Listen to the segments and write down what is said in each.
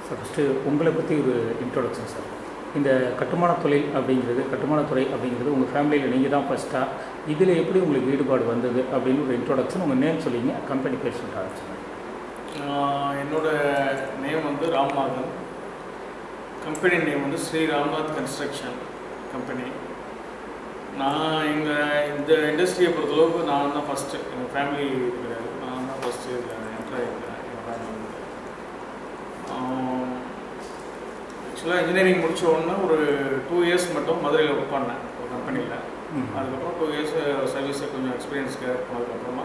Sir first உங்களை பற்றி ஒரு இன்ட்ரோடக்ஷன் சார் இந்த கட்டுமான தொழில் அப்படிங்கிறது கட்டுமானத்துறை அப்படிங்கிறது உங்கள் ஃபேமிலியில் நீங்கள் தான் ஃபஸ்ட்டாக இதில் எப்படி உங்களுக்கு ஈடுபாடு வந்தது அப்படின்னு ஒரு இன்ட்ரோடக்ஷன் உங்கள் நேம் சொல்லிங்க கம்பெனி பேர் சொல்லிட்டு ஆரம்பிச்சுங்க ஆஹ் என்னோட நேம் வந்து ராம்நாதன் கம்பெனி நேம் வந்து ஸ்ரீ ராம்நாத் கன்ஸ்ட்ரக்ஷன் கம்பெனி நான் எங்கள் இந்த இண்டஸ்ட்ரியை பொறுத்தளவுக்கு நான் தான் ஃபஸ்ட்டு எங்கள் ஃபேமிலி கிடையாது நான் தான் ஃபஸ்ட்டு இதில் என்ட்ரு ஆகிருக்கிறேன் எங்கள் ஃபேமிலி ஆக்சுவலாக இன்ஜினியரிங் முடிச்ச உடனே ஒரு டூ இயர்ஸ் மட்டும் மதுரையில் ஒர்க் பண்ணேன் ஒரு கம்பெனியில் ம். அதுக்கப்புறம் டூ இயர்ஸ் சர்வீஸை கொஞ்சம் எக்ஸ்பீரியன்ஸ்க்கு போனதுக்கப்புறமா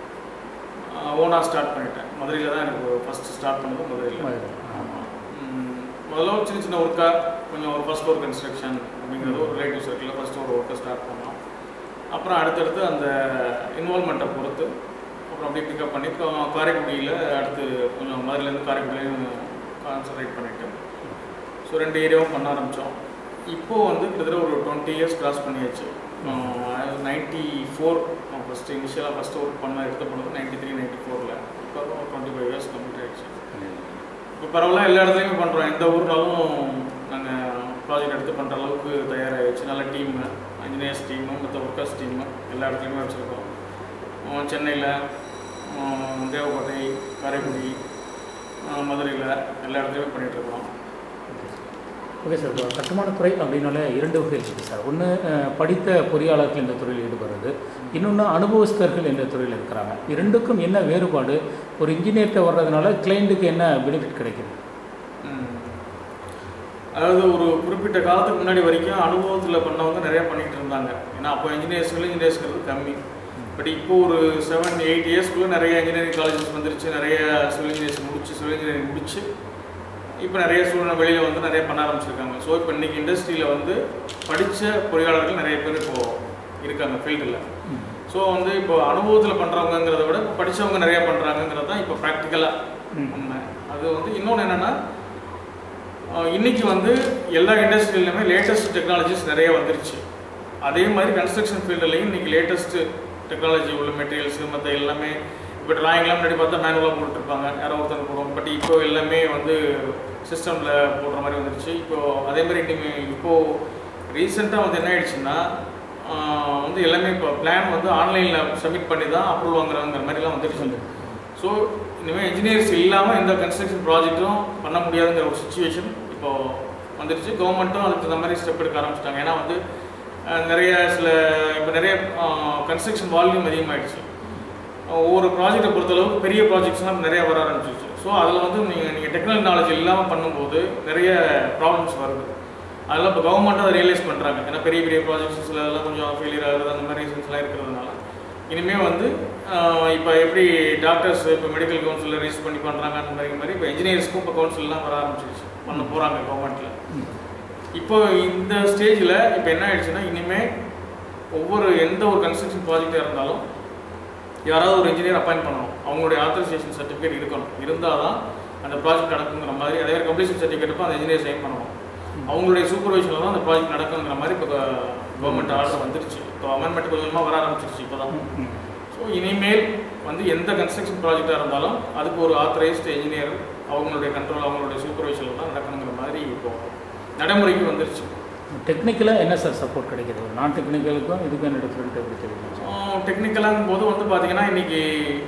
ஓனாக ஸ்டார்ட் பண்ணிட்டேன் மதுரையில் தான் எனக்கு ஃபஸ்ட்டு ஸ்டார்ட் பண்ணது மதுரையில் மதுரை. ஆமாம் முதல்ல ஒரு சின்ன சின்ன ஒர்க்காக கொஞ்சம் ஒரு ஃபஸ்ட் ஒர்க் கன்ஸ்ட்ரக்ஷன் அப்படிங்கிறது ஒரு ரிலேட்டிவ் சர்க்கிளில் ஃபஸ்ட்டு ஒரு ஒர்க்கை ஸ்டார்ட் பண்ணோம் அப்புறம் அடுத்தடுத்து அந்த இன்வால்மெண்ட்டை பொறுத்து அப்புறம் அப்படியே பிக்கப் பண்ணி இப்போ காரைக்குடியில் அடுத்து கொஞ்சம் மதுரையிலேருந்து காரைக்குடியிலையும் கான்சன்ட்ரேட் பண்ணிட்டு ஸோ ரெண்டு ஏரியாவும் பண்ண ஆரம்பித்தோம் இப்போது வந்து கிட்டத்தட்ட ஒரு டுவெண்ட்டி இயர்ஸ் கிராஸ் பண்ணியாச்சு நைன்ட்டி ஃபோர் ஃபஸ்ட்டு இனிஷியலாக ஃபஸ்ட்டு ஒர்க் பண்ண எடுத்த பண்ணது நைன்ட்டி த்ரீ நைன்ட்டி ஃபோரில் இப்போ டுவெண்ட்டி ஃபைவ் இயர்ஸ் கம்ப்ளீட் ஆயிடுச்சு இப்போ பரவாயில்ல எல்லா இடத்துலையுமே பண்ணுறோம் எந்த ஊர்னாலும் நாங்கள் ப்ராஜெக்ட் எடுத்து பண்ணுற அளவுக்கு தயாராகிடுச்சு நல்ல டீமு இன்ஜினியர்ஸ் டீமு மற்ற ஒர்க்கர்ஸ் டீமு எல்லா இடத்துலையுமே வச்சுருக்கோம் சென்னையில் தேவக்கோட்டை காரைக்குடி மதுரையில் எல்லா இடத்துலையுமே பண்ணிகிட்ருக்கோம் ஓகே சார் இப்போ கட்டுமானத்துறை அப்படின்னாலே இரண்டு வகை இருக்குது சார் ஒன்று படித்த பொறியாளர்கள் இந்த துறையில் ஈடுபடுறது இன்னொன்று அனுபவஸ்தர்கள் இந்த துறையில் இருக்கிறாங்க இரண்டுக்கும் என்ன வேறுபாடு ஒரு இன்ஜினியர்கிட்ட வர்றதுனால கிளைண்ட்டுக்கு என்ன பெனிஃபிட் கிடைக்குது ம். அதாவது ஒரு குறிப்பிட்ட காலத்துக்கு முன்னாடி வரைக்கும் அனுபவத்தில் பண்ணவங்க நிறைய பண்ணிட்டு இருந்தாங்க ஏன்னா அப்போ இன்ஜினியர்ஸ் சிவில் இன்ஜினியர்ஸ்ங்கிறது கம்மி பட் இப்போ ஒரு செவன் எயிட் இயர்ஸ்க்குள்ளே நிறைய இன்ஜினியரிங் காலேஜஸ் வந்துருச்சு நிறைய சிவில் இன்ஜினியர்ஸ் முடிச்சு சிவில் இன்ஜினியரிங் முடிச்சு இப்போ நிறைய சூழ்நிலை வெளியில் வந்து நிறைய பண்ண ஆரம்பிச்சிருக்காங்க ஸோ இப்போ இன்றைக்கி இண்டஸ்ட்ரியில் வந்து படித்த பொறியாளர்கள் நிறைய பேர் இப்போது இருக்காங்க ஃபீல்டில் ஸோ வந்து இப்போ அனுபவத்தில் பண்ணுறவங்கிறத விட இப்போ படித்தவங்க நிறைய பண்ணுறாங்கங்கிறது தான் இப்போ ப்ராக்டிக்கலாக ம். உண்மை அது வந்து இன்னொன்று என்னென்னா இன்னைக்கு வந்து எல்லா இண்டஸ்ட்ரியிலுமே லேட்டஸ்ட் டெக்னாலஜிஸ் நிறைய வந்துருச்சு அதே மாதிரி கன்ஸ்ட்ரக்ஷன் ஃபீல்டுலையும் இன்னைக்கு லேட்டஸ்ட் டெக்னாலஜி உள்ள மெட்டீரியல்ஸ் மற்ற எல்லாமே இப்போ டிராயிங்லாம் முன்னாடி பார்த்தா மேனுவலாக போட்டுருப்பாங்க யாரோ ஒருத்தர் போடுவோம் பட் இப்போ எல்லாமே வந்து சிஸ்டமில் போடுற மாதிரி வந்துருச்சு இப்போ அதே மாதிரி இனிமே இப்போது ரீசெண்டாக வந்து என்ன ஆயிடுச்சுன்னா ஆஹ் வந்து எல்லாமே இப்போ பிளான் வந்து ஆன்லைனில் சப்மிட் பண்ணி தான் அப்ரூவல் வாங்குறாங்கிற மாதிரிலாம் வந்துருச்சு ஸோ இனிமேல் இன்ஜினியர்ஸ் இல்லாமல் எந்த கன்ஸ்ட்ரக்ஷன் ப்ராஜெக்ட்டும் பண்ண முடியாதுங்கிற ஒரு சுச்சுவேஷன் இப்போ வந்துருச்சு கவர்மெண்ட்டும் அதுக்கு தகுந்த மாதிரி ஸ்டெப் எடுக்க ஆரம்பிச்சிட்டாங்க ஏன்னா வந்து அஹ், நிறைய சில இப்போ நிறைய கன்ஸ்ட்ரக்ஷன் வால்யூம் அதிகமாகிடுச்சு ஒவ்வொரு ப்ராஜெக்டை பொறுத்தளவுக்கு பெரிய ப்ராஜெக்ட்ஸ்லாம் நிறைய வர ஆரம்பிச்சிருச்சு ஸோ அதில் வந்து நீங்கள் நீங்கள் டெக்னிக்கல் நாலேஜ் இல்லாமல் பண்ணும்போது நிறைய ப்ராப்ளம்ஸ் வருது அதெல்லாம் இப்போ கவர்மெண்ட் அதை ரியலைஸ் பண்ணுறாங்க ஏன்னா பெரிய பெரிய ப்ராஜெக்ட்ஸ் சில இதெல்லாம் கொஞ்சம் ஃபெயிலியர் ஆகுது அந்த மாதிரி ரீசன்ஸ்லாம் இருக்கிறதுனால இனிமேல் வந்து ஆஹ், இப்போ எப்படி டாக்டர்ஸ் இப்போ மெடிக்கல் கவுன்சிலில் ரிஜிஸ்ட் பண்ணி பண்ணுறாங்க அந்த மாதிரி மாதிரி இப்போ இன்ஜினியர்ஸ்க்கும் இப்போ கவுன்சில்லாம் வர ஆரம்பிச்சிருச்சு பண்ண போகிறாங்க கவர்மெண்ட்டில் இப்போ இந்த ஸ்டேஜில் இப்போ என்ன ஆயிடுச்சுன்னா இனிமேல் ஒவ்வொரு எந்த ஒரு கன்ஸ்ட்ரக்ஷன் ப்ராஜெக்டாக இருந்தாலும் யாராவது ஒரு இன்ஜினியர் அப்பாயிண்ட் பண்ணணும் அவங்களுடைய ஆத்தரைசேஷன் சர்டிஃபிகேட் இருக்கணும் இருந்தால் தான் அந்த ப்ராஜெக்ட் நடக்குங்கிற மாதிரி அதே மாதிரி கம்ப்ளீஷன் சர்டிஃபிகேட் அந்த இன்ஜினியர் சைன் பண்ணணும் அவங்களுடைய சூப்பர்வைஷனில் தான் அந்த ப்ராஜெக்ட் நடக்குங்கிற மாதிரி இப்போ கவர்மெண்ட் ஆர்டர் வந்துருச்சு இப்போ அமெண்ட்மெண்ட் கொஞ்சமாக வர ஆரம்பிச்சிருச்சு இப்போ தான் ஸோ இனிமேல் வந்து எந்த கன்ஸ்ட்ரக்ஷன் ப்ராஜெக்டாக இருந்தாலும் அதுக்கு ஒரு ஆத்தரைஸ்டு இன்ஜினியர் அவங்களுடைய கண்ட்ரோல் அவங்களுடைய சூப்பர்வைஷனில் தான் நடக்கணுங்கிற மாதிரி இப்போ நடைமுறைக்கு வந்துருச்சு டெக்னிக்கலாக என்ன சார் சப்போர்ட் கிடைக்குது ஒரு நான் டெக்னிக்கலுக்கும் இதுக்கும் என்ன டிஃப்ரெண்ட் எப்படி தெரியும் டெக்னிக்கலாகும் போது வந்து பார்த்தீங்கன்னா இன்னைக்கு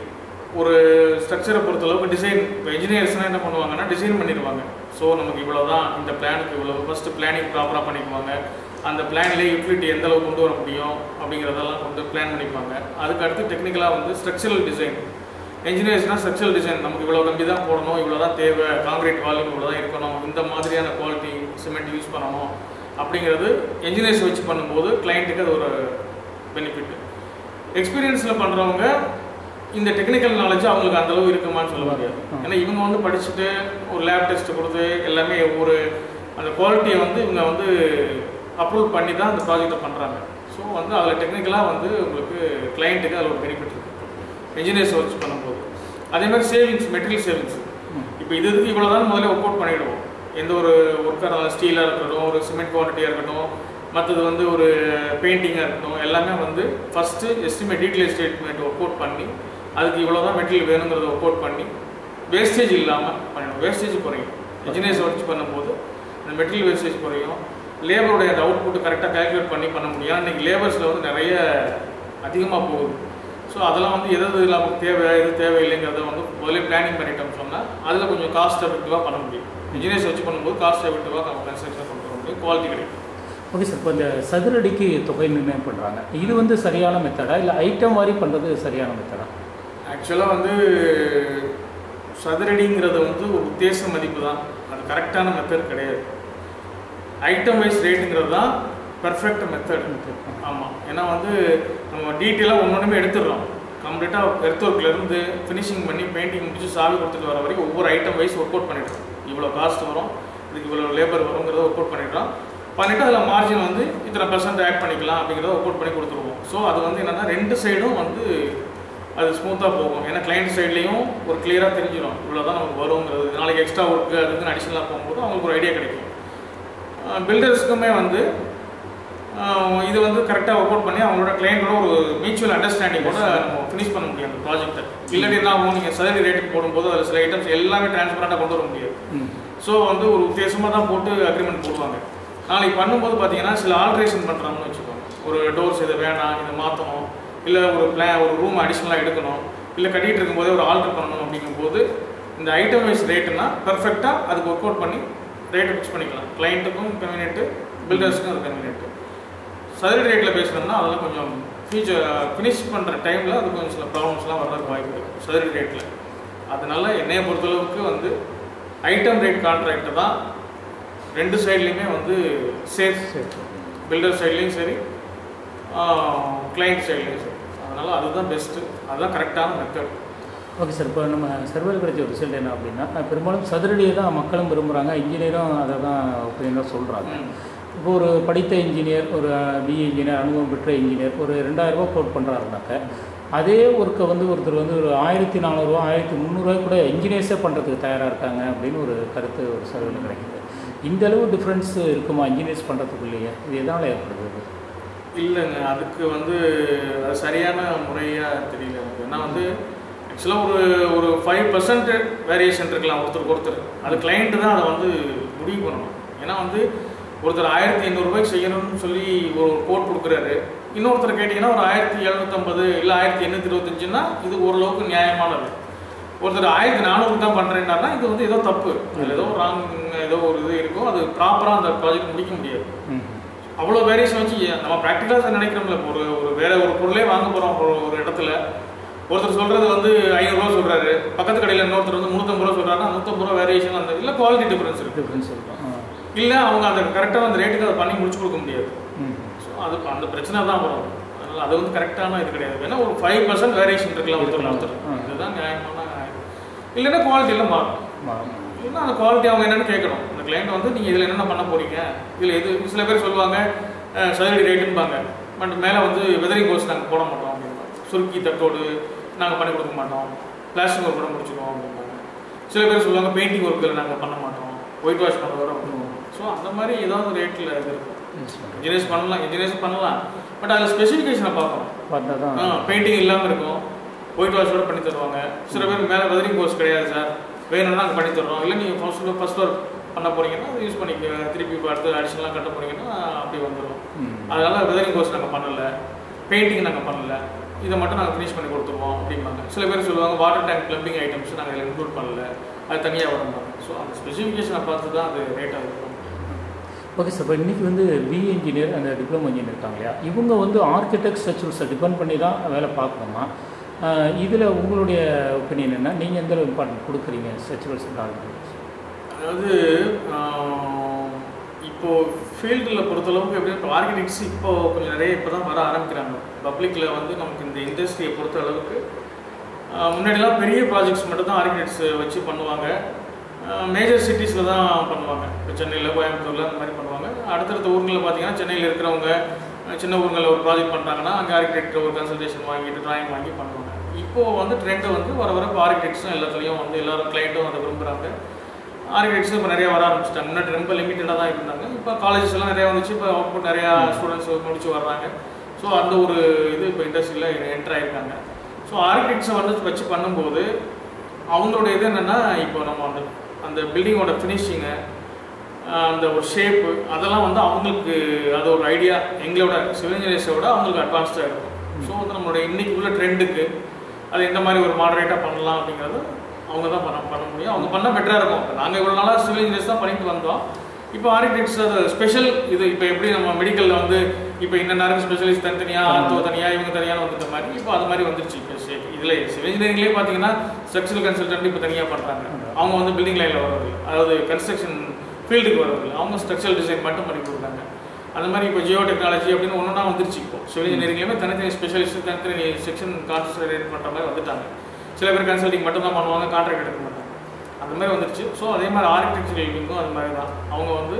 ஒரு ஸ்ட்ரக்சரை பொறுத்தளவுக்கு டிசைன் இப்போ இன்ஜினியர்ஸ்னால் என்ன பண்ணுவாங்கன்னா டிசைன் பண்ணிடுவாங்க ஸோ நமக்கு இவ்வளோ தான் இந்த பிளானுக்கு இவ்வளோ ஃபஸ்ட்டு பிளானிங் ப்ராப்பராக பண்ணிக்குவாங்க அந்த பிளான்லேயே யூட்டிலிட்டி எந்த அளவுக்கு கொண்டு வர முடியும் அப்படிங்கிறதெல்லாம் கொண்டு பிளான் பண்ணிப்பாங்க அதுக்கு அடுத்து டெக்னிக்கலாக வந்து ஸ்ட்ரக்சரல் டிசைன் இன்ஜினியர்ஸ்னால் ஸ்ட்ரக்சரல் டிசைன் நமக்கு இவ்வளோ கம்பி தான் போடணும் இவ்வளோ தான் தேவை காங்கிரீட் வால்யூம் இவ்வளோ தான் இருக்கணும் இந்த மாதிரியான குவாலிட்டி சிமெண்ட் யூஸ் பண்ணணும் அப்படிங்கிறது இன்ஜினியர்ஸ் வச்சு பண்ணும்போது கிளைண்ட்டுக்கு அது ஒரு பெனிஃபிட் எக்ஸ்பீரியன்ஸில் பண்ணுறவங்க இந்த டெக்னிக்கல் நாலேஜ் அவங்களுக்கு அந்த அளவு இருக்குமான்னு சொல்ல முடியாது ஏன்னா இவங்க வந்து படிச்சுட்டு ஒரு லேப் டெஸ்ட் கொடுத்து எல்லாமே ஒரு அந்த குவாலிட்டியை வந்து இவங்க வந்து அப்ரூவ் பண்ணி தான் அந்த ப்ராஜெக்டை பண்ணுறாங்க ஸோ வந்து அதில் டெக்னிக்கலாக வந்து உங்களுக்கு கிளைண்ட்டுக்கு அதில் ஒரு பெனிஃபிட் இருக்குது இன்ஜினியர்ஸ் ஒர்க்ஸ் பண்ணும்போது அதே மாதிரி சேவிங்ஸ் மெட்டீரியல் சேவிங்ஸ் இப்போ இது இதுக்கு இவ்வளோ தான் முதல்ல ஒர்க் அவுட் பண்ணிவிடுவோம் எந்த ஒரு ஒர்க்காக ஸ்டீலாக இருக்கட்டும் ஒரு சிமெண்ட் குவான்டிட்டியாக இருக்கட்டும் மற்றது வந்து ஒரு பெயிண்டிங்காக இருக்கட்டும் எல்லாமே வந்து first estimate detail statement work out பண்ணி அதுக்கு இவ்வளோ தான் மெட்டீரியல் வேணுங்கிறத ஒர்க் அவுட் பண்ணி வேஸ்டேஜ் இல்லாமல் பண்ணிடணும் வேஸ்டேஜ் குறையும் இன்ஜினியர்ஸ் வச்சு பண்ணும்போது இந்த மெட்டீரியல் வேஸ்டேஜ் குறையும் லேபருடைய அந்த அவுட்புட் கரெக்டாக கால்குலேட் பண்ணி பண்ண முடியும் ஏன்னா இன்னைக்கு லேபர்ஸில் வந்து நிறைய அதிகமாக போகுது ஸோ அதெல்லாம் வந்து எது எது நமக்கு தேவை எது தேவையில்லைங்கிறத வந்து முதல்ல பிளானிங் பண்ணிட்டோம்னு சொன்னால் அதில் கொஞ்சம் காஸ்ட் எஃபெக்டிவாக பண்ண முடியும் இன்ஜினியர்ஸ் வச்சு பண்ணும்போது காஸ்ட் எஃபெக்டிவாக நம்ம கன்ஸ்ட்ரக்ஷன் கொண்டு வர முடியும் குவாலிட்டி கிடைக்கும் ஓகே சார் இப்போ இந்த சதுரடிக்கு தொகை நிர்ணயம் பண்ணுறாங்க இது வந்து சரியான மெத்தடா இல்லை ஐட்டம் வாரி பண்ணுறது சரியான மெத்தடா ஆக்சுவலாக வந்து சதுரடிங்கிறது வந்து ஒரு உத்தேச மதிப்பு தான் அது கரெக்டான மெத்தட் கிடையாது ஐட்டம் வைஸ் ரேட்டுங்கிறது தான் பெர்ஃபெக்ட் மெத்தட் ஆமாம் ஏன்னா வந்து நம்ம டீட்டெயிலாக ஒன்று ஒன்றுமே எடுத்துடுறோம் கம்ப்ளீட்டாக எர்த் ஒர்க்லேருந்து ஃபினிஷிங் பண்ணி பெயிண்டிங் முடிச்சு சாவி கொடுத்துட்டு வர வரைக்கும் ஒவ்வொரு ஐட்டம் வைஸ் ஒர்க் அவுட் பண்ணிடுறோம் இவ்வளோ காஸ்ட் வரும் இதுக்கு இவ்வளோ லேபர் வருங்கிறத ஒர்க் அவுட் பண்ணிடுறோம் பண்ணிவிட்டு அதில் மார்ஜின் வந்து இத்தனை பர்சன்ட் ஆட் பண்ணிக்கலாம் அப்படிங்கிறத ஒர்க் அவுட் பண்ணி கொடுத்துருவோம் ஸோ அது வந்து என்னென்னா ரெண்டு சைடும் வந்து அது ஸ்மூத்தாக போகும் ஏன்னா கிளைண்ட் சைட்லேயும் ஒரு கிளியராக தெரிஞ்சிடும் இவ்வளோ தான் நமக்கு வருங்கிறது நாளைக்கு எக்ஸ்ட்ரா ஒர்க்கு அதுக்கு அடிஷனலாக போகும்போது அவங்களுக்கு ஒரு ஐடியா கிடைக்கும் பில்டர்ஸ்க்குமே வந்து ஆஹ் இது வந்து கரெக்டாக ஒர்க் அவுட் பண்ணி அவங்களோட கிளைண்ட்டோட ஒரு மியூச்சுவல் அண்டர்ஸ்டாண்டிங்கோட நம்ம ஃபினிஷ் பண்ண முடியும் அந்த ப்ராஜெக்ட்டை இல்லாட்டி என்ன ஆகும் நீங்கள் சேலரி ரேட்டுக்கு போடும்போது அதில் சில ஐட்டம்ஸ் எல்லாமே டிரான்ஸ்பரண்ட்டாக கொண்டு வர முடியாது ம் ஸோ வந்து ஒரு உத்தேசமாக தான் போட்டு அக்ரிமெண்ட் போடுவாங்க நாளைக்கு பண்ணும்போது பார்த்தீங்கன்னா சில ஆல்ட்ரேஷன் பண்ணுறாங்கன்னு வச்சுக்கோங்க ஒரு டோர்ஸ் இதை வேணாம் இதை மாற்றணும் இல்லை ஒரு பிளே ஒரு ரூம் அடிஷ்னலாக எடுக்கணும் இல்லை கட்டிகிட்டு இருக்கும்போதே ஒரு ஆல்ட்ரு பண்ணணும் அப்படிங்கும்போது இந்த ஐட்டம் வைஸ் ரேட்டுனா பெர்ஃபெக்டாக அதுக்கு ஒர்க் அவுட் பண்ணி ரேட்டு ஃபிக்ஸ் பண்ணிக்கலாம் கிளைண்ட்டுக்கும் கன்வீனியன்ட்டு பில்டர்ஸுக்கும் அது கன்வீனியன்ட்டு சதுர ரேட்டில் பேசுனோம்னா அதெல்லாம் கொஞ்சம் ஃபியூச்சர் ஃபினிஷ் பண்ணுற டைமில் அது கொஞ்சம் சில ப்ராப்ளம்ஸ்லாம் வர்றதுக்கு வாய்ப்பு இருக்குது சதுர ரேட்டில் அதனால என்னைய பொறுத்தளவுக்கு வந்து ஐட்டம் ரேட் கான்ட்ராக்ட் தான் ரெண்டு சைட்லேயுமே வந்து சேஃப் சரி பில்டர் சைட்லேயும் சரி கிளைண்ட் சைட்லேயும் சரி அதனால் அதுதான் பெஸ்ட்டு அதுதான் கரெக்டான மெத்தட் ஓகே சார் இப்போ நம்ம சர்வேல கிடைச்ச ஒரு ரிசல்ட் என்ன அப்படின்னா அஹ் பெரும்பாலும் சதுரடியை தான் மக்களும் விரும்புகிறாங்க இன்ஜினியரும் அதை தான் ஒப்பீனியனாக சொல்கிறாங்க இப்போ ஒரு படித்த இன்ஜினியர் ஒரு பிஇ இன்ஜினியர் அனுபவம் பெற்ற இன்ஜினியர் ஒரு ரெண்டாயிரரூபா கோட் பண்ணுறாருனாக்க அதே ஒர்க்கை வந்து ஒருத்தர் வந்து ஒரு ஆயிரத்தி நானூறுரூவா ஆயிரத்தி முந்நூறுரூவா கூட இன்ஜினியர்ஸே பண்ணுறதுக்கு தயாராக இருக்காங்க அப்படின்னு ஒரு கருத்து ஒரு சர்வேல கிடைக்குது இந்த அளவு டிஃப்ரென்ஸ் இருக்குமா இன்ஜினியர்ஸ் பண்ணுறதுக்குள்ளேயே இது எதனால் ஏற்படுது இல்லைங்க அதுக்கு வந்து அது சரியான முறையாக தெரியல எனக்கு ஏன்னா வந்து ஆக்சுவலாக ஒரு ஒரு ஃபைவ் பர்சன்ட் வேரியேஷன் இருக்கலாம் ஒருத்தருக்கு ஒருத்தர் அது கிளைண்ட்டு தான் அதை வந்து முடிவு பண்ணணும் ஏன்னா வந்து ஒருத்தர் ஆயிரத்தி எண்ணூறுபாய்க்கு செய்யணும்னு சொல்லி ஒரு கோட் கொடுக்குறாரு இன்னொருத்தர் கேட்டிங்கன்னா ஒரு ஆயிரத்தி எழுநூற்றம்பது இல்லை ஆயிரத்தி எண்ணூற்றி இருபத்தஞ்சுன்னா இது ஓரளவுக்கு நியாயமானது ஒருத்தர் ஆயிரத்தி நானூறு தான் பண்ணுறேன்னாருனா இது வந்து ஏதோ தப்பு அதில் ஏதோ ராங் ஏதோ ஒரு இது இருக்கும் அது ப்ராப்பராக அந்த ப்ராஜெக்ட் முடிக்க முடியாது ம் அவ்வளோ வேரியேஷன் வச்சு ஏன் நம்ம ப்ராக்டிக்கலாக நினைக்கிறோம்ல இப்போ ஒரு ஒரு வேற ஒரு பொருளே வாங்க போகிறோம் ஒரு ஒரு இடத்துல ஒருத்தர் சொல்கிறது வந்து ஐநூறுரூவா சொல்கிறாரு பக்கத்து கடையில் இன்னொருத்தர் வந்து முந்நூற்றம்பது ரூபா சொல்கிறாருன்னா நூற்றம்பது ரூபா வேரியேஷன் அந்த இல்லை குவாலிட்டி டிஃபரன்ஸ் இருக்குது டிஃப்ரென்ஸ் இருக்கும் ஆ. இல்லை அவங்க அந்த கரெக்டாக அந்த ரேட்டுக்கு அதை பண்ணி முடிச்சு கொடுக்க முடியாது ம் ஸோ அது அந்த பிரச்சனை தான் வரும் அதனால் அது வந்து கரெக்டான இது கிடையாது வேணா ஒரு ஃபைவ் பர்சன்ட் வேரியேஷன் இருக்கலாம் ஒருத்தர் ஒருத்தர் ஆ. இதுதான் நியாயமான இல்லைன்னா குவாலிட்டியில் மாறும் மாறும் இல்லைன்னா அந்த குவாலிட்டி அவங்க என்னன்னு கேட்கணும் அந்த கிளைண்ட் வந்து நீங்கள் இதில் என்னென்ன பண்ண போறீங்க இதில் எது சில பேர் சொல்லுவாங்க சதுரடி ரேட்டும்பாங்க பட் மேலே வந்து வெதரிங் கோர்ஸ் நாங்கள் போட மாட்டோம் அப்படிம்பாங்க சுருக்கி தட்டோடு நாங்கள் பண்ணி கொடுக்க மாட்டோம் பிளாஸ்டிக் ஒர்க் கூட முடிச்சுக்குவோம் அப்படிம்பாங்க சில பேர் சொல்லுவாங்க பெயிண்டிங் ஒர்க்கில் நாங்கள் பண்ண மாட்டோம் ஒயிட் வாஷ் பண்ண வர பண்ணுவோம் ஸோ அந்த மாதிரி ஏதாவது ரேட்டில் இது இருக்கும் இன்ஜினியர்ஸ் பண்ணலாம் இன்ஜினியர்ஸ் பண்ணலாம் பட் அதில் ஸ்பெசிஃபிகேஷனை பார்க்கணும் பார்த்தா தான் பெயிண்டிங் இல்லாமல் இருக்கும் ஒயிட் வாஷோட பண்ணி தருவாங்க சில பேர் மேலே வெதரிங் கோர்ஸ் கிடையாது சார் வேணும்னா நாங்கள் பண்ணி தர்றோம் இல்லை நீங்கள் ஃபர்ஸ்ட் ஃபர்ஸ்ட் ஒர்க் பண்ண போறீங்கன்னா அதை யூஸ் பண்ணிக்க திருப்பி இப்போ அடுத்து அடிஷனலாக கட்ட போறீங்கன்னா அப்படி வந்துடும் ம் அதனால வெதரிங் கோர்ஸ் நாங்கள் பண்ணல பெயிண்டிங் நாங்கள் பண்ணல இதை மட்டும் நாங்கள் ஃபினிஷ் பண்ணி கொடுத்துருவோம் அப்படிம்பாங்க சில பேர் சொல்லுவாங்க வாட்டர் டேங்க் ப்ளம்பிங் ஐட்டம்ஸ் நாங்கள் இதில் இன்க்ளூட் பண்ணல அது தனியாக வரும்பாங்க ஸோ அந்த ஸ்பெசிஃபிகேஷனை பார்த்து தான் அது ரேட்டாக இருக்கும் ஓகே சார் இப்போ இன்றைக்கி வந்து பிஇ இன்ஜினியர் அந்த டிப்ளமோ இன்ஜினியர் இருக்காங்க இல்லையா இவங்க வந்து ஆர்கிடெக்ட் ஸ்ட்ரக்சர்ஸை டிபெண்ட் பண்ணி தான் வேலை பார்க்கணுமா இதில் உங்களுடைய ஒப்பீனியன் என்ன நீங்கள் எந்த அளவு இம்பார்ட்டன்ட் கொடுக்குறீங்க ஸ்ட்ரக்சரல்ஸ் அண்ட் ஆர்கிடெக்ட்ஸ் அதாவது ஆஹ், இப்போ ஃபீல்டில் பொறுத்தளவுக்கு எப்படி இப்போ ஆர்கிடெக்ட்ஸ் இப்போ கொஞ்சம் நிறைய இப்போ தான் வர ஆரம்பிக்கிறாங்க பப்ளிக்கில் வந்து நமக்கு இந்த இண்டஸ்ட்ரியை பொறுத்த அளவுக்கு ஆஹ், முன்னாடிலாம் பெரிய ப்ராஜெக்ட்ஸ் மட்டும் தான் ஆர்கிடெக்ட்ஸ் வச்சு பண்ணுவாங்க மேஜர் சிட்டிஸில் தான் பண்ணுவாங்க இப்போ சென்னையில் கோயம்புத்தூரில் அந்த மாதிரி பண்ணுவாங்க அடுத்தடுத்த ஊர்களில் பார்த்தீங்கன்னா சென்னையில் இருக்கிறவங்க அஹ், சின்ன ஊர்களில் ஒரு ப்ராஜெக்ட் பண்ணுறாங்கன்னா அங்கே ஆர்கிடெக்ட் ஒரு கன்சல்டேஷன் வாங்கிட்டு டிராயிங் வாங்கி பண்ணுவாங்க இப்போது வந்து ட்ரெண்டு வந்து வர வர இப்போ ஆர்கிடெக்ட்ஸும் எல்லாத்துலேயும் வந்து எல்லாரும் கிளைண்ட்டும் அதை விரும்புகிறாங்க ஆர்கிடெக்ட்ஸும் இப்போ நிறைய வர ஆரம்பிச்சிட்டாங்க முன்னாடி ரொம்ப லிமிட்டடாக தான் இருந்தாங்க இப்போ காலேஜஸ் எல்லாம் நிறைய வந்துச்சு இப்போ அவுட்புட் நிறையா ஸ்டூடெண்ட்ஸ் முடிச்சு வர்றாங்க ஸோ அந்த ஒரு இது இப்போ இண்டஸ்ட்ரியில் என்டர் ஆயிருக்காங்க ஸோ ஆர்கிடெக்ட்ஸை வந்து வச்சு பண்ணும்போது அவங்களோட இது என்னென்னா இப்போ நம்ம வந்து அந்த பில்டிங்கோட ஃபினிஷிங்கு அந்த ஒரு ஷேப்பு அதெல்லாம் வந்து அவங்களுக்கு அது ஒரு ஐடியா எங்களோட சிவில் இன்ஜினியர்ஸை விட அவங்களுக்கு அட்வான்ஸ்டாக இருக்கும் ஸோ வந்து நம்மளுடைய இன்னைக்கு உள்ள ட்ரெண்டுக்கு அது எந்த மாதிரி ஒரு மாடரேட்டாக பண்ணலாம் அப்படிங்கிறது அவங்க தான் பண்ண பண்ண முடியும் அவங்க பண்ணால் பெட்டராக இருக்கும் நாங்கள் இவ்வளோ நாளாக சிவில் இன்ஜினியர்ஸ் தான் பண்ணிட்டு வந்தோம் இப்போ ஆர்கிடெக்ட்ஸ் அது ஸ்பெஷல் இது இப்போ எப்படி நம்ம மெடிக்கலில் வந்து இப்போ இன்ன நேரம் ஸ்பெஷலிஸ்ட் தனித்தனியாக ஆர்த்தோ தனியாக இவங்க தனியாக வந்துட்ட மாதிரி இப்போ அது மாதிரி வந்துருச்சு இப்போ இதில் சிவில் இன்ஜினியரிங்லேயே பார்த்தீங்கன்னா ஸ்ட்ரக்சரல் கன்சல்டன்ட் இப்போ தனியாக பண்ணுறாங்க அவங்க வந்து பில்டிங் லைனில் வர்றது அதாவது கன்ஸ்ட்ரக்ஷன் ஃபீல்டுக்கு வர்றது அவங்க ஸ்ட்ரக்சரல் டிசைன் மட்டும் பண்ணி கொடுக்குறாங்க அந்த மாதிரி இப்போ ஜியோ டெக்னாலஜி அப்படின்னு ஒன்று ஒன்றா வந்துருச்சு இப்போ சிவில் இன்ஜினியரிங்லேயுமே தனித்தனி ஸ்பெஷலிஸ்ட் தனித்தனி செக்ஷன் கான்சன்ட்ரேட் பண்ணுற மாதிரி வந்துட்டாங்க சில பேர் கன்சல்டிங் மட்டும் தான் பண்ணுவாங்க கான்ட்ராக்ட் எடுக்க மாட்டாங்க அந்த மாதிரி வந்துருச்சு ஸோ அதே மாதிரி ஆர்கிடெக்சர் விங்கும் அது மாதிரி தான் அவங்க வந்து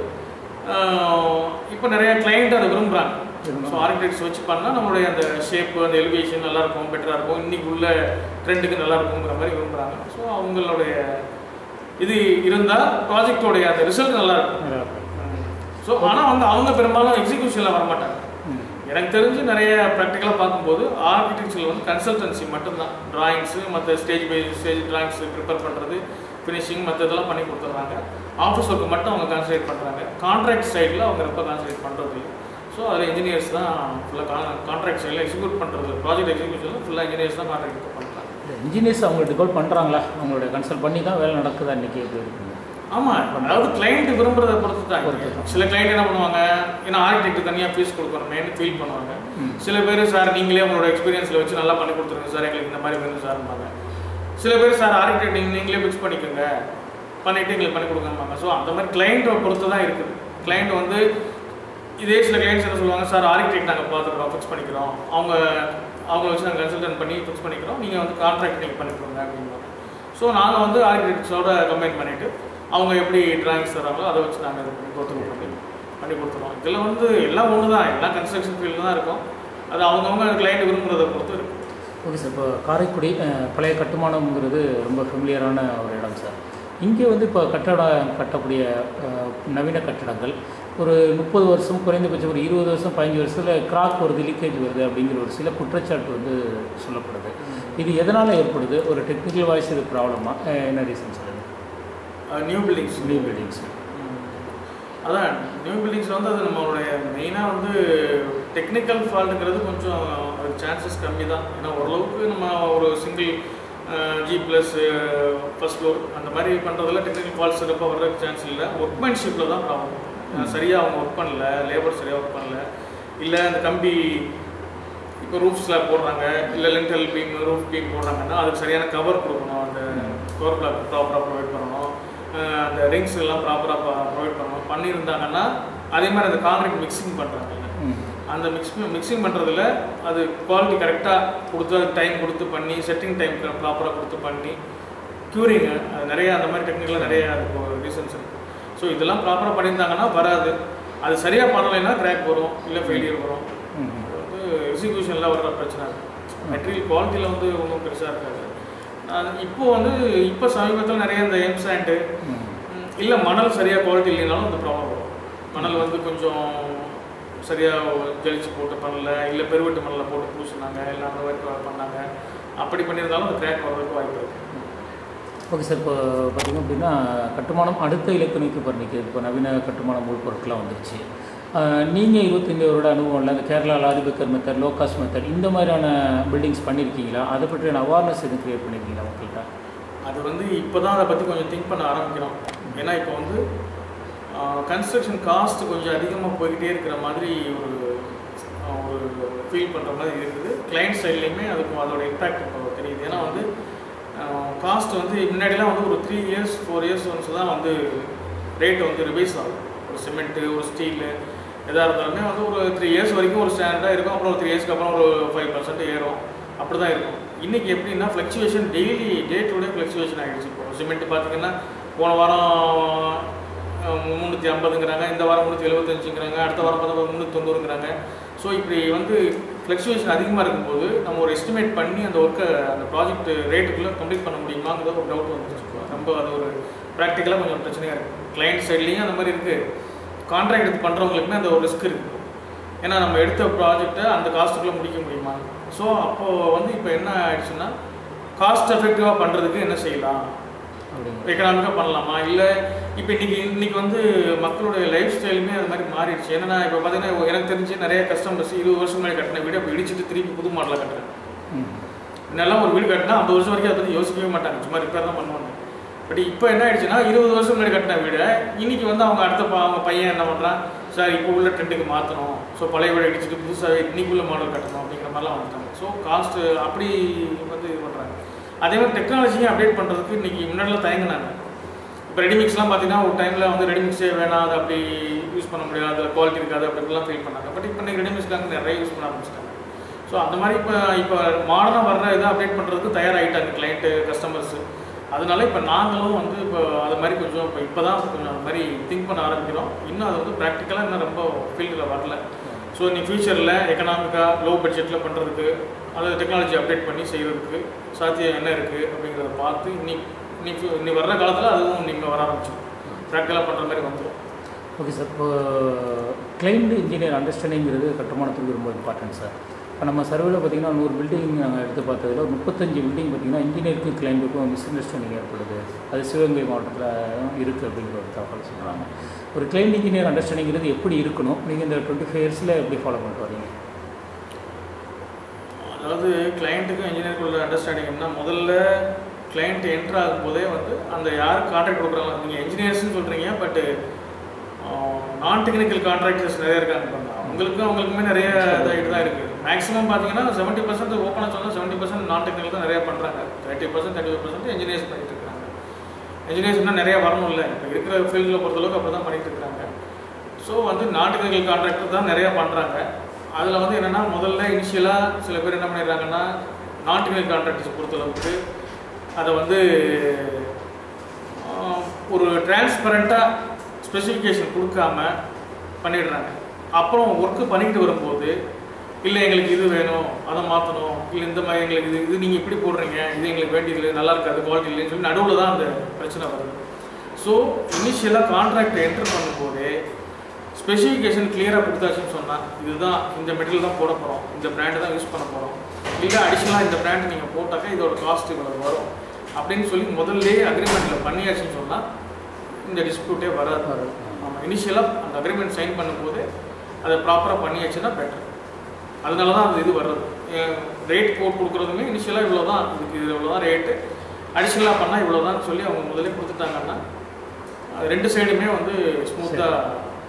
இப்போ நிறைய கிளைண்ட் அதை விரும்புகிறாங்க ஸோ ஆர்கிடெக்ட்ஸ் வச்சு பண்ணால் நம்மளுடைய அந்த ஷேப்பு அந்த எலிவேஷன் நல்லா இருக்கும் பெட்டராக இருக்கும் இன்னைக்கு உள்ள ட்ரெண்டுக்கு நல்லா இருக்குங்கிற மாதிரி விரும்புகிறாங்க ஸோ அவங்களுடைய இது இருந்தால் ப்ராஜெக்டோடைய அந்த ரிசல்ட் நல்லா இருக்கும் ஸோ ஆனால் வந்து அவங்க பெரும்பாலும் எக்ஸிக்யூஷனில் வரமாட்டாங்க ம். எனக்கு தெரிஞ்சு நிறைய ப்ராக்டிக்கலாக பார்க்கும்போது ஆர்கிடெக்சரில் வந்து கன்சல்டன்சி மட்டும்தான் டிராயிங்ஸு மற்ற stage by stage drawings prepare பண்ணுறது ஃபினிஷிங் மற்ற இதெல்லாம் பண்ணி கொடுத்துட்றாங்க ஆஃபீஸ் ஒர்க்கு மட்டும் அவங்க கான்சன்ட்ரேட் பண்ணுறாங்க கான்ட்ராக்ட் சைடில் அவங்க ரொம்ப கான்சன்ட்ரேட் பண்ணுறது ஸோ அதில் இன்ஜினியர்ஸ் தான் ஃபுல்லாக கான்ட்ராக்ட் சைடில் எக்ஸிக்யூட் பண்ணுறது ப்ராஜெக்ட் எக்ஸிக்யூஷனில் ஃபுல்லாக இன்ஜினியர்ஸ் தான் கான்ட்ராக்ட் பண்ணுறாங்க இன்ஜினியர்ஸ் அவங்க டிகோல் பண்ணுறாங்களா அவங்களுடைய கன்சல்ட் பண்ணி தான் வேலை நடக்குதா இன்றைக்கி எப்படி இருக்குங்க ஆமாம் அதாவது கிளைண்ட் விரும்புறத பொறுத்து தான் பொறுத்து தான். சில கிளைண்ட் என்ன பண்ணுவாங்க ஏன்னா ஆர்கிடெக்ட் தனியாக ஃபீஸ் கொடுக்கணுமேனு ஃபீல் பண்ணுவாங்க ம். சில பேர் சார் நீங்களே உங்களோட எக்ஸ்பீரியன்ஸில் வச்சு நல்லா பண்ணி கொடுத்துருங்க சார் எங்களுக்கு இந்த மாதிரி வேணும் சார்ம்பாங்க சில பேர் சார் ஆர்கிடெக்ட் நீங்களே ஃபிக்ஸ் பண்ணிக்கோங்க பண்ணிட்டு எங்களுக்கு பண்ணி கொடுங்கம்பாங்க ஸோ அந்த மாதிரி கிளைண்ட்டை பொறுத்து தான் இருக்குது கிளைண்ட் வந்து இதே சில கிளைண்ட்ஸ் என்ன சொல்லுவாங்க சார் ஆர்கிடெக்ட் நாங்கள் பார்த்துக்குறோம் ஃபிக்ஸ் பண்ணிக்கிறோம் அவங்க அவங்கள வச்சு நாங்கள் கன்சல்டன்ட் பண்ணி ஃபிக்ஸ் பண்ணிக்கிறோம் நீங்கள் வந்து கான்ட்ராக்ட் நீங்கள் பண்ணி கொடுங்க அப்படின்வாங்க ஸோ நாங்கள் வந்து ஆர்கிடெக்ட்ஸோட கம்பைன் பண்ணிவிட்டு அவங்க எப்படி டிராயிங்ஸ் தராங்களோ அதை வச்சு நாங்கள் இது பண்ணி கோத்ரூ பண்ணி பண்ணி கொடுத்துருவோம் இதில் வந்து எல்லாம் ஒன்று தான் எல்லாம் கன்ஸ்ட்ரக்ஷன் ஃபீல்டு தான் இருக்கும் அது அவங்கவுங்க கிளைண்ட் விரும்புறதை பொறுத்து இருக்கும் ஓகே சார் இப்போ காரைக்குடி அஹ், பழைய கட்டுமானம்ங்கிறது ரொம்ப ஃபெமிலியரான ஒரு இடம் சார் இங்கே வந்து இப்போ கட்டடம் கட்டக்கூடிய அஹ், நவீன கட்டடங்கள் ஒரு முப்பது வருஷம் குறைந்தபட்சம் ஒரு இருபது வருஷம் பதினஞ்சு வருஷத்தில் கிராக் வருது லீக்கேஜ் வருது அப்படிங்கிற ஒரு சில குற்றச்சாட்டு வந்து சொல்லப்படுது இது எதனால் ஏற்படுது ஒரு டெக்னிக்கல் வாய்ஸ் இது ப்ராப்ளமா என்ன ரீசன் சொல்லுங்கள் நியூ பில்டிங்ஸ் நியூ பில்டிங்ஸ் அதான் நியூ பில்டிங்ஸ் வந்து அது நம்மளுடைய மெயினாக வந்து டெக்னிக்கல் ஃபால்ட்டுங்கிறது கொஞ்சம் சான்சஸ் கம்மி தான் ஏன்னா ஓரளவுக்கு நம்ம ஒரு single G plus first floor அந்த மாதிரி பண்ணுறதுல டெக்னிக்கல் ஃபால்ட்ஸ் சிறப்பாக வர்றதுக்கு சான்ஸ் இல்லை ஒர்க்மேன்ஷிப்பில் தான் ப்ராப்ளம் சரியாக அவங்க ஒர்க் பண்ணல லேபர் சரியாக ஒர்க் பண்ணல இல்லை அந்த கம்பி இப்போ ரூஃப் ஸ்லாப் போடுறாங்க இல்லை லென்டல் பீம் ரூஃப் பீம் போடுறாங்கன்னா அதுக்கு சரியான கவர் கொடுக்கணும் அந்த கவர் பிளாக் ப்ராப்பராக ப்ரொவைட் பண்ணணும் அஹ் அந்த ரிங்ஸ் எல்லாம் ப்ராப்பராக ப்ரொவைட் பண்ணணும் பண்ணியிருந்தாங்கன்னா அதே மாதிரி அந்த கான்கிரீட் மிக்சிங் பண்ணுறாங்க அந்த மிக்ஸ் மிக்சிங் பண்ணுறதுல அது குவாலிட்டி கரெக்டாக கொடுத்து அதுக்கு டைம் கொடுத்து பண்ணி செட்டிங் டைம் ப்ராப்பராக கொடுத்து பண்ணி க்யூரிங் அது நிறைய அந்த மாதிரி டெக்னிக்கலாக நிறைய ரீசன்ஸ் இருக்குது ஸோ இதெல்லாம் ப்ராப்பராக பண்ணியிருந்தாங்கன்னா வராது அது சரியாக பண்ணலைன்னா கிராக் வரும் இல்லை ஃபெயிலியர் வரும் அது வந்து எக்ஸிக்யூஷனில் வர்ற பிரச்சனை மெட்டீரியல் குவாலிட்டியில் வந்து ஒன்றும் பெருசாக இருக்காது அது இப்போ வந்து இப்போ சமீபத்தில் நிறைய இந்த எம் சாண்டு இல்லை மணல் சரியாக குவாலிட்டி இல்லைனாலும் இந்த ப்ராப்ளம் வரும் மணல் வந்து கொஞ்சம் சரியாக ஜலிச்சு போட்டு பண்ணல இல்லை பெருவெட்டு மணலில் போட்டு பூசினாங்க இல்லை அந்த மாதிரி பண்ணாங்க அப்படி பண்ணியிருந்தாலும் அந்த கிராக் வர்றதுக்கு வாய்ப்பு இருக்குது ஓகே சார் இப்போ பார்த்திங்க அப்படின்னா கட்டுமானம் அடுத்த இலக்கு நோக்கி இப்போ நிற்கிது இப்போ நவீன கட்டுமான பொருட்கள்லாம் வந்துருச்சு நீங்கள் இருபத்தஞ்சி வருட அனுபவம் இல்லை அந்த Kerala Laurie Baker method low cost method இந்த மாதிரியான பில்டிங்ஸ் பண்ணியிருக்கீங்களா அதை பற்றியான அவேர்னஸ் எதுவும் க்ரியேட் பண்ணியிருக்கீங்களா மக்கள்கிட்ட அது வந்து இப்போ தான் அதை பற்றி கொஞ்சம் திங்க் பண்ண ஆரம்பிக்கிறோம் ஏன்னா இப்போ வந்து கன்ஸ்ட்ரக்ஷன் காஸ்ட் கொஞ்சம் அதிகமாக போய்கிட்டே இருக்கிற மாதிரி ஒரு ஆஹ், ஒரு ஃபீல் பண்ணுற மாதிரி இருக்குது கிளைண்ட் சைட்லேயுமே அதுக்கு அதோட இம்பேக்ட் இப்போ தெரியுது ஏன்னா வந்து காஸ்ட் வந்து முன்னாடிலாம் வந்து ஒரு three years four years once தான் வந்து ரேட் வந்து ரிவைஸ் ஆகும் ஒரு சிமெண்ட்டு ஒரு ஸ்டீலு எதாக இருந்தாலுமே வந்து ஒரு த்ரீ இயர்ஸ் வரைக்கும் ஒரு ஸ்டாண்டர்டாக இருக்கும் அப்புறம் ஒரு த்ரீ இயர்ஸ்க்கு அப்புறம் ஒரு ஃபைவ் பர்சன்ட் ஏறும் அப்படி தான் இருக்கும் இன்றைக்கி எப்படின்னா fluctuation daily day to day fluctuation ஆகிடுச்சு இப்போ சிமெண்ட் பார்த்தீங்கன்னா போன வாரம் முந்நூற்றி ஐம்பதுங்கிறாங்க இந்த வாரம் முந்நூற்றி எழுபத்தஞ்சுங்கிறாங்க அடுத்த வாரம் பார்த்தா முந்நூற்றி தொண்ணூறுங்கிறாங்க ஸோ இப்படி வந்து ஃப்ளக்சுவேஷன் அதிகமாக இருக்கும்போது நம்ம ஒரு எஸ்டிமேட் பண்ணி அந்த ஒர்க்கை அந்த ப்ராஜெக்ட் ரேட்டுக்குள்ளே கம்ப்ளீட் பண்ண முடியுமாங்கிறது ஒரு டவுட் வந்துருச்சு இப்போ. ரொம்ப அது ஒரு ப்ராக்டிக்கலாக கொஞ்சம் பிரச்சனையாக இருக்குது கிளைண்ட் சைட்லேயும் அந்த மாதிரி இருக்குது கான்ட்ராக்ட் எடுத்து பண்ணுறவங்களுக்குமே அந்த ஒரு ரிஸ்க் இருக்குது ஏன்னா நம்ம எடுத்த ப்ராஜெக்டை அந்த காஸ்ட்டுக்குள்ளே முடிக்க முடியுமா ஸோ அப்போது வந்து இப்போ என்ன ஆயிடுச்சுன்னா காஸ்ட் எஃபெக்டிவாக பண்ணுறதுக்கு என்ன செய்யலாம் அப்படிங்கிற எக்கனாமிக்காக பண்ணலாமா இல்லை இப்போ இன்னைக்கு இன்னைக்கு வந்து மக்களுடைய லைஃப் ஸ்டைலுமே அது மாதிரி மாறிடுச்சு என்னன்னா இப்போ பார்த்தீங்கன்னா எனக்கு தெரிஞ்சு நிறைய கஸ்டமர்ஸ் இருபது வருஷம் முன்னாடி கட்டின வீடு இப்போ இடிச்சிட்டு திருப்பி புது மாடலாக கட்டுறேன் ம் முன்னெல்லாம் ஒரு வீடு கட்டினா ஐம்பது வருஷம் வரைக்கும் அதை பற்றி யோசிக்கவே மாட்டாங்க சும்மா ரிப்பேர் தான் பண்ணுவாங்க பட் இப்போ என்ன ஆயிடுச்சுன்னா இருபது வருஷம் முன்னாடி கட்டின வீடு இன்னைக்கு வந்து அவங்க அடுத்த ப- அவங்க பையன் என்ன பண்ணுறான் சார் இப்போ உள்ள ட்ரெண்டுக்கு மாற்றணும் ஸோ பழைய வீடு அடிச்சுட்டு புதுசாக இன்னைக்குள்ள மாடல் கட்டணும் அப்படிங்கிற மாதிரிலாம் வந்துட்டாங்க ஸோ காஸ்ட்டு அப்படி வந்து இது பண்ணுறாங்க அதே மாதிரி டெக்னாலஜியும் அப்டேட் பண்ணுறதுக்கு இன்னைக்கு முன்னாடிலாம் தயங்கினாங்க இப்போ ரெடிமிக்ஸ்லாம் பார்த்தீங்கன்னா ஒரு டைமில் வந்து ரெடிமிக்ஸே வேணாம் அது அப்படி யூஸ் பண்ண முடியாது அதில் குவாலிட்டி இருக்காது அப்படிலாம் ஃபீல் பண்ணாங்க பட் இப்போ இன்னைக்கு ரெடிமிக்ஸ்க்காக நிறைய யூஸ் பண்ண ஆரம்பிச்சிட்டாங்க ஸோ அந்த மாதிரி இப்போ இப்போ மாடர்னாக வர்ற இதை அப்டேட் பண்ணுறதுக்கு தயாராகிட்டாங்க கிளைண்ட்டு கஸ்டமர்ஸு அதனால இப்போ நாங்களும் வந்து இப்போ அது மாதிரி கொஞ்சம் இப்போ இப்போ தான் கொஞ்சம் அது மாதிரி திங்க் பண்ண ஆரம்பிக்கிறோம் இன்னும் அது வந்து ப்ராக்டிக்கலாக இன்னும் ரொம்ப ஃபீல்டில் வரல ஸோ நீ ஃபியூச்சரில் எக்கனாமிக்காக லோ பட்ஜெட்டில் பண்ணுறதுக்கு அதாவது டெக்னாலஜி அப்டேட் பண்ணி செய்கிறதுக்கு சாத்தியம் என்ன இருக்குது அப்படிங்கிறத பார்த்து இன்னி நீ நீ வர்ற காலத்தில் அதுவும் நீங்கள் வர ஆரம்பிச்சிடும் ப்ராக்டிக்கலாக பண்ணுற மாதிரி வந்துடும் ஓகே சார் இப்போ கிளைண்ட் இன்ஜினியர் அண்டர்ஸ்டாண்டிங்கிறது கட்டுமானத்துக்கு ரொம்ப இம்பார்ட்டன்ட் சார் இப்போ நம்ம சர்வேல பார்த்தீங்கன்னா நூறு பில்டிங் நாங்கள் எடுத்து பார்த்ததுல ஒரு முப்பத்தஞ்சு பில்டிங் பார்த்தீங்கன்னா இன்ஜினியருக்கும் கிளைண்ட்டுக்கும் மிஸ் அண்டர்ஸ்டாண்டிங் ஏற்படுது அது சிவகங்கை மாவட்டத்தில் இருக்குது அப்படிங்கிற ஒரு தகவல் சொல்கிறாங்க ஒரு கிளைண்ட் இன்ஜினியர் அண்டர்ஸ்டாண்டிங்கிறது எப்படி இருக்கணும் நீங்கள் இந்த டுவெண்ட்டி ஃபைவ் இயர்ஸில் எப்படி ஃபாலோ பண்ணிட்டு வரீங்க அதாவது கிளைண்ட்டுக்கும் இன்ஜினியருக்குள்ள அண்டர்ஸ்டாண்டிங் என்ன முதல்ல கிளைண்ட் என்ட்ரு ஆகும்போதே வந்து அந்த யார் கான்ட்ராக்ட் கொடுக்குறாங்க நீங்கள் இன்ஜினியர்ஸ்னு சொல்கிறீங்க பட்டு நான் டெக்னிக்கல் கான்ட்ராக்டர்ஸ் நிறைய இருக்காங்க பாருங்க. அவங்களுக்கும் அவங்களுக்குமே நிறைய இதாகிட்டு தான் இருக்குது மேக்ஸிமம் பார்த்தீங்கன்னா செவன்ட்டி பர்சன்ட் ஓப்பனாக சொன்னால் செவன்ட்டி பர்சன்ட் நான் டெக்னிக்கல் தான் நிறைய பண்ணுறாங்க thirty percent thirty five percent engineers பண்ணிட்டு இருக்காங்க இன்ஜினியர்ஸ் இன்னும் நிறைய வரணும் இல்லை இப்போ இருக்கிற ஃபீல்டில் பொறுத்தளவுக்கு அப்படி தான் பண்ணிட்டு இருக்காங்க ஸோ வந்து நான் டெக்னிக்கல் கான்ட்ராக்டர் தான் நிறைய பண்ணுறாங்க அதில் வந்து என்னென்னா முதல்ல இனிஷியலாக சில பேர் என்ன பண்ணிடுறாங்கன்னா நான் டெக்னிக்கல் கான்ட்ராக்டர்ஸ் பொறுத்தளவுக்கு அதை வந்து ஆஹ், ஒரு டிரான்ஸ்பரண்ட்டாக ஸ்பெசிஃபிகேஷன் கொடுக்காம பண்ணிடுறாங்க அப்புறம் ஒர்க்கு பண்ணிக்கிட்டு வரும்போது இல்லை எங்களுக்கு இது வேணும் அதை மாற்றணும் இல்லை இந்த மாதிரி எங்களுக்கு இது இது நீங்கள் இப்படி போடுறீங்க இது எங்களுக்கு வேண்டியது இல்லை, நல்லா இருக்காது குவாலிட்டி இல்லைன்னு சொல்லி நடுவில் தான் அந்த பிரச்சனை வருது ஸோ இனிஷியலாக கான்ட்ராக்ட் என்டர் பண்ணும்போதே ஸ்பெசிஃபிகேஷன் கிளியராக கொடுத்தாச்சுன்னு சொன்னால் இதுதான் இந்த மெட்டீரியல் தான் போட போகிறோம் இந்த பிராண்டு தான் யூஸ் பண்ண போகிறோம் இல்லை அடிஷ்னலாக இந்த பிராண்ட் நீங்கள் போட்டாக்க இதோட காஸ்ட் இவ்வளோ வரும் அப்படின்னு சொல்லி முதல்லே அக்ரிமெண்ட்டில் பண்ணியாச்சுன்னு சொன்னால் இந்த டிஸ்பியூட்டே வராது வராது. ஆமாம் இனிஷியலாக அந்த அக்ரிமெண்ட் சைன் பண்ணும்போது அதை ப்ராப்பராக பண்ணியாச்சுன்னா பெட்டர் அதனால தான் அந்த இது வர்றது ரேட் போட் கொடுக்குறதுமே இனிஷியலாக இவ்வளோ தான் இதுக்கு இது இவ்வளோ தான் ரேட்டு அடிஷ்னலாக பண்ணால் இவ்வளோ தான் சொல்லி அவங்க முதல்ல கொடுத்துட்டாங்கன்னா அது ரெண்டு சைடுமே வந்து ஸ்மூத்தாக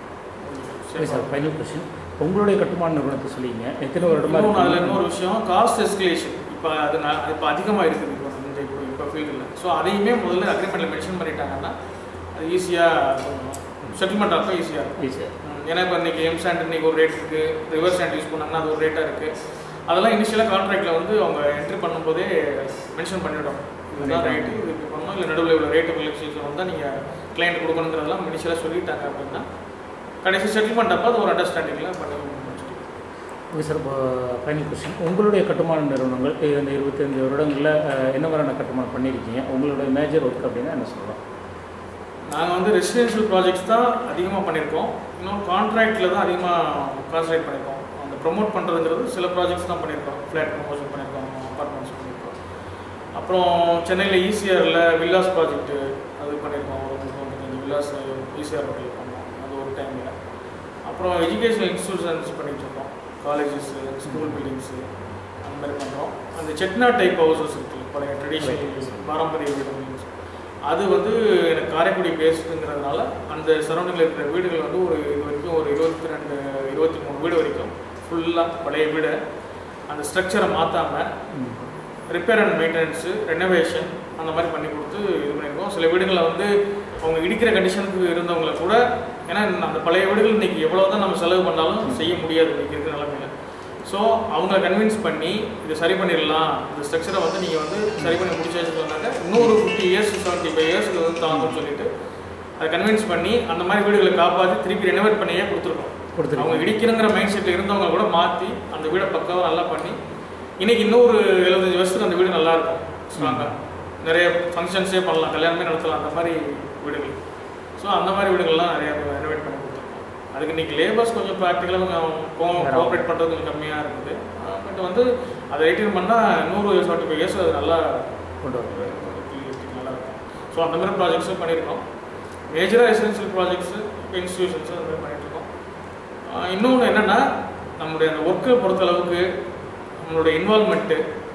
சரி சார் ஃபைனல் கொஸ்டின் உங்களுடைய கட்டுமான நிறுவனத்தை சொல்லிங்க எத்தனை வருடமா இன்னொன்று அதில் இருக்கு? இன்னொரு விஷயம் காஸ்ட் எஸ்கலேஷன் இப்போ அது நான் இப்போ அதிகமாக இருக்குது இப்போ இந்த இப்போ இப்போ ஃபீல்டில் ஸோ அதையுமே முதல்ல அக்ரிமெண்ட்டில் மென்ஷன் பண்ணிட்டாங்கன்னா அது ஈஸியாக செட்டில்மெண்ட் அப்போ ஈஸியாக இருக்கும் Yes, sir. ம், ஏன்னா இப்போ இன்றைக்கி எம் சாண்ட் இன்னைக்கு ஒரு ரேட் இருக்குது ரிவர்ஸ் சாண்ட் யூஸ் பண்ணாங்கன்னா அது ஒரு ரேட்டாக இருக்குது அதெல்லாம் இனிஷியலாக கான்ட்ராக்டில் வந்து அவங்க என்ட்ரி பண்ணும்போதே மென்ஷன் பண்ணிவிடும் இதுதான் ரேட்டு இது இப்படி பண்ணணும் இல்லை நடுவில் இவ்வளோ ரேட்டு ரிலாக்ஸேஷன் வந்தால் நீங்கள் கிளைண்ட் கொடுக்கணுங்கிறதெல்லாம் இனிஷியலாக சொல்லிட்டாங்க அப்படின்னா கடைசி செட்டில்மெண்ட் அப்போ அது ஒரு அண்டர்ஸ்டாண்டிங்கில் பண்ணி முடிச்சிட்டு ஓகே சார் இப்போ ஃபைனல் கொஸ்டின் உங்களுடைய கட்டுமான நிறுவனங்கள் இந்த இருபத்தஞ்சு வருடங்களில் அஹ், என்ன மாதிரியான கட்டுமானம் பண்ணியிருக்கீங்க உங்களுடைய மேஜர் ஒர்க் அப்படின்னா என்ன சொல்லலாம் நாங்கள் வந்து ரெசிடென்ஷியல் ப்ராஜெக்ட்ஸ் தான் அதிகமாக பண்ணியிருக்கோம் இன்னும் கான்ட்ராக்டில் தான் அதிகமாக கான்சன்ட்ரேட் பண்ணியிருக்கோம் அந்த ப்ரொமோட் பண்ணுறதுங்கிறது சில ப்ராஜெக்ட்ஸ் தான் பண்ணியிருக்கோம் ஃப்ளாட் ப்ரொமோஷன் பண்ணியிருக்கோம் அப்பார்ட்மெண்ட்ஸ் பண்ணியிருக்கோம் அப்புறம் சென்னையில் ஈசிஆரில் வில்லாஸ் ப்ராஜெக்ட்டு அது பண்ணியிருக்கோம் ஒரு முப்பத்தஞ்சு வில்லாஸ் ஈசிஆர் ஹோட்டல் பண்ணோம் அது ஒரு டைமில் அப்புறம் எஜுகேஷனல் இன்ஸ்டியூஷன்ஸ் பண்ணிட்டு இருக்கோம் காலேஜஸ் ஸ்கூல் பில்டிங்ஸு அந்த மாதிரி பண்ணுறோம் அந்த செட்னா டைப் ஹவுசஸ் இருக்குது பழைய ட்ரெடிஷ்னல் பாரம்பரிய வீடு அது வந்து எனக்கு காரைக்குடி பேஸ்டுங்கிறதுனால அந்த சரௌண்டிங்கில் இருக்கிற வீடுகள் வந்து ஒரு இது வரைக்கும் ஒரு இருபத்தி ரெண்டு இருபத்தி மூணு வீடு வரைக்கும் ஃபுல்லாக பழைய வீடு அந்த ஸ்ட்ரக்சரை மாற்றாமல் ரிப்பேர் அண்ட் மெயின்டெனன்ஸு ரெனோவேஷன் அந்த மாதிரி பண்ணி கொடுத்து இது பண்ணியிருக்கோம் சில வீடுகளில் வந்து அவங்க இடிக்கிற கண்டிஷனுக்கு இருந்தவங்கள கூட ஏன்னா அந்த பழைய வீடுகள் இன்னைக்கு எவ்வளோ தான் நம்ம செலவு பண்ணாலும் செய்ய முடியாது இன்னைக்கு இருக்கிற நிலமையில ஸோ அவங்க கன்வின்ஸ் பண்ணி இதை சரி பண்ணிடலாம் இந்த ஸ்ட்ரக்சரை வந்து நீங்கள் வந்து சரி பண்ணி முடிச்சாச்சு சொன்னாங்க இன்னொரு fifty years seventy five years இது வந்து தாங்கும்னு சொல்லிட்டு அதை கன்வின்ஸ் பண்ணி அந்த மாதிரி வீடுகளை காப்பாற்றி திருப்பி ரெனோவேட் பண்ணியே கொடுத்துருக்கோம் அவங்க கொடுத்துருக்கோம் இடிக்கணுங்கிற மைண்ட் செட்டில் இருந்தவங்க கூட மாற்றி அந்த வீடை பக்காவாக நல்லா பண்ணி இன்னைக்கு இன்னொரு எழுபத்தஞ்சு வருஷத்துக்கு அந்த வீடு நல்லா இருக்கும் ஸ்ட்ராங்காக நிறைய ஃபங்க்ஷன்ஸே பண்ணலாம் கல்யாணமே நடத்தலாம் அந்த மாதிரி வீடுகள் ஸோ அந்த மாதிரி வீடுகள்லாம் நிறைய ரெனோவேட் பண்ணி கொடுத்துருக்கோம் அதுக்கு இன்னைக்கு லேபர்ஸ் கொஞ்சம் ப்ராக்டிக்கலாக கொஞ்சம் கோஆப்ரேட் பண்ணுறது கொஞ்சம் கம்மியாக இருக்குது பட் வந்து அதை எயிட்டீன் பண்ணால் நூறு செவன்ட்டி ஃபைவ் இயர்ஸ் அது நல்லா கொண்டு வருவோம் நல்லா இருக்கும் ஸோ ஸோ அந்த மாதிரி ப்ராஜெக்ட்ஸும் பண்ணியிருக்கோம் மேஜராக எசென்ஷியல் ப்ராஜெக்ட்ஸு இன்ஸ்டியூஷன்ஸும் அந்த மாதிரி பண்ணிகிட்ருக்கோம் இன்னொன்று என்னென்னா நம்மளுடைய அந்த ஒர்க்கை பொறுத்தளவுக்கு நம்மளுடைய இன்வால்மெண்ட்டு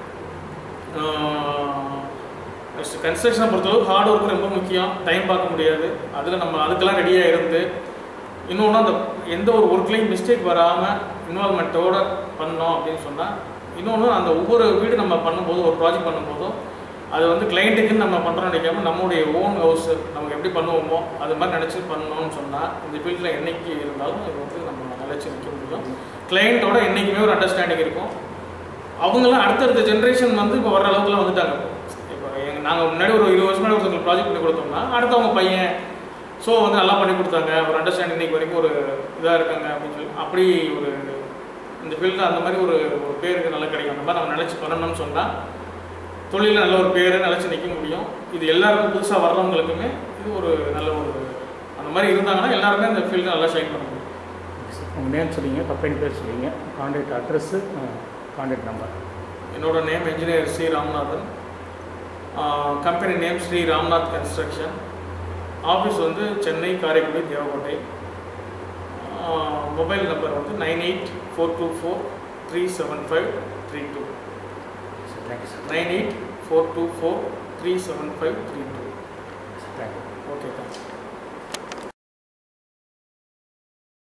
கன்ஸ்ட்ரக்ஷனை பொறுத்தளவுக்கு ஹார்ட் ஒர்க் ரொம்ப முக்கியம் டைம் பார்க்க முடியாது அதில் நம்ம அதுக்கெல்லாம் ரெடியாக இருந்து இன்னொன்று அந்த எந்த ஒரு ஒர்க்லேயும் மிஸ்டேக் வராமல் இன்வால்மெண்ட்டோட பண்ணோம் அப்படின்னு சொன்னால் இன்னொன்று அந்த ஒவ்வொரு வீடு நம்ம பண்ணும்போது ஒரு ப்ராஜெக்ட் பண்ணும்போதும் அது வந்து கிளைண்ட்டுக்குன்னு நம்ம பண்ணுறோம் நினைக்காம நம்மளுடைய ஓன் ஹவுஸ் நமக்கு எப்படி பண்ணுவோமோ அது மாதிரி நினச்சி பண்ணோம்னு சொன்னால் இந்த ஃபீல்டில் என்னைக்கு இருந்தாலும் இது வந்து நம்ம நிலச்சி நிற்க முடியும் கிளைண்ட்டோட என்றைக்குமே ஒரு அண்டர்ஸ்டாண்டிங் இருக்கும் அவங்களாம் அடுத்தடுத்த ஜென்ரேஷன் வந்து இப்போ வர அளவுக்குலாம் வந்துட்டாங்க இப்போ எங்கள் நாங்கள் முன்னாடி ஒரு இருபது வருஷம் முன்னாடி ஒருத்தருக்கு ப்ராஜெக்ட் பண்ணி கொடுத்தோம்னா அடுத்தவங்க பையன் ஸோ வந்து நல்லா பண்ணி கொடுத்தாங்க ஒரு அண்டர்ஸ்டாண்டிங் இன்னைக்கு வரைக்கும் ஒரு இதாக இருக்காங்க அப்படின்னு சொல்லி அப்படி ஒரு இந்த ஃபீல்டில் அந்த மாதிரி ஒரு ஒரு பேருக்கு நல்லா கிடைக்கும் அந்த மாதிரி நம்ம நினச்சி பண்ணணும்னு சொன்னால் தொழிலில் நல்ல ஒரு பேரை நினச்சி நிற்க முடியும் இது எல்லாருக்கும் புதுசாக வர்றவங்களுக்குமே இது ஒரு நல்ல ஒரு அந்த மாதிரி இருந்தாங்கன்னா எல்லாருமே இந்த ஃபீல்டு நல்லா ஷைன் பண்ண முடியும் உங்கள் நேம் சொல்லிங்க கம்பெனி பேர் சொல்லிங்க கான்டாக்ட் அட்ரஸ்ஸு கான்டாக்ட் நம்பர் என்னோட name engineer Sri Ramnathan company name Sri Ramnath construction office வந்து சென்னை காரைக்குடி தேவக்கோட்டை மொபைல் நம்பர் வந்து nine eight four two four three seven five three two thank you sir nine eight four two four three seven five three two thank you okay thanks